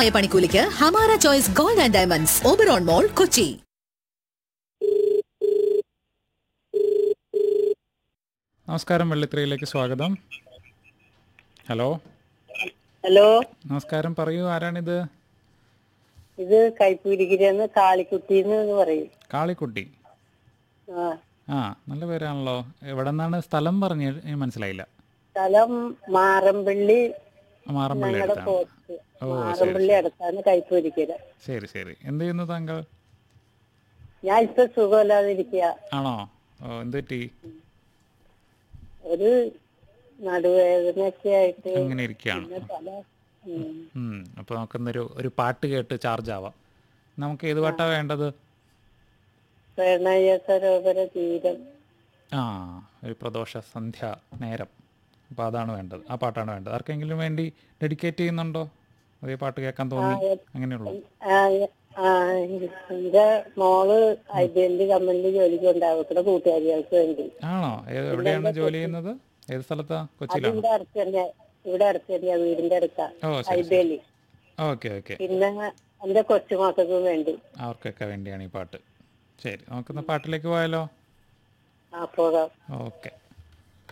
മിതമായ പണിക്കൂലിക്ക് Hamara choice gold and diamonds Oberon mall Kochi നമസ്കാരം വെള്ളിത്തിരയിലേക്ക് സ്വാഗതം ഹലോ ഹലോ നമസ്കാരം പറയൂ ആരാണിത് ഇത് കൈപ്പൂരിക്കിരിന്ന് കാളിക്കുട്ടിന്ന് എന്ന് പറയും കാളിക്കുട്ടി ആ ആ നല്ല പേരാണല്ലോ എവിടെ നിന്നാണ് സ്ഥലം പറഞ്ഞ് എനിക്ക് മനസ്സിലായില്ല സ്ഥലം മാറമ്പള്ളി മാറമ്പള്ളി ഞങ്ങളുടെ അടുത്താണ് പോസ്റ്റ് ഓ ശരി മാറമ്പള്ളി അടുത്താണ് കൈപ്പൂരിക്കര ശരി ശരി എന്ത് ചെയ്യുന്നു താങ്കൾ ഞാൻ ഇപ്പൊ സുഖമില്ലാതിരിക്കുക ആണോ ഓ എന്ത് പറ്റി ഒരു നടുവേദനയൊക്കെ ആയിട്ട് അങ്ങനെ ഇരിക്കുകയാണ് പിന്നെ പല ഉം. ഉം, അപ്പൊ നമുക്കൊന്നൊരു ഒരു പാട്ട് കേട്ട് ചാർജ് ആവാം നമുക്ക് ഏത് പാട്ടാ വേണ്ടത് പ്രണയ സരോവര തീരം ആ ഒരു പ്രദോഷ സന്ധ്യ നേരം അപ്പോൾ അതാണ് വേണ്ടത് ആ പാട്ടാണ് വേണ്ടത് ആർക്കെങ്കിലും വേണ്ടി ഡെഡിക്കേറ്റ് ചെയ്യുന്നുണ്ടോ അതേ പാട്ട് കേൾക്കാൻ തോന്നി അങ്ങനെയുള്ളൂ ആ, ആ, എന്റെ മോള് ഐ ബി എൽ കമ്പനിയിൽ ജോലിക്ക് ഉണ്ടാവുന്ന കൂട്ടുകാരികൾക്ക് വേണ്ടി ആണോ ഏത് എവിടെയാണ് ജോലി ചെയ്യുന്നത് ഏത് സ്ഥലത്താ കൊച്ചിയിലാണോ ഇവിടെ അടുത്ത് തന്നെ ഇവിടെ അടുത്ത് തന്നെയാ വീടിന്റെ അടുത്താ ഓ ശരി ശരി ഐബേലി ഓക്കെ ഓക്കെ പിന്നെ എന്റെ കൊച്ചുമക്കൾക്കും വേണ്ടി അവർക്കൊക്കെ വേണ്ടിയാണ് ഈ പാട്ട് ശരി നമുക്കിന്ന് പാട്ടിലേക്ക് പോയാലോ ആ പോകാം ഓക്കെ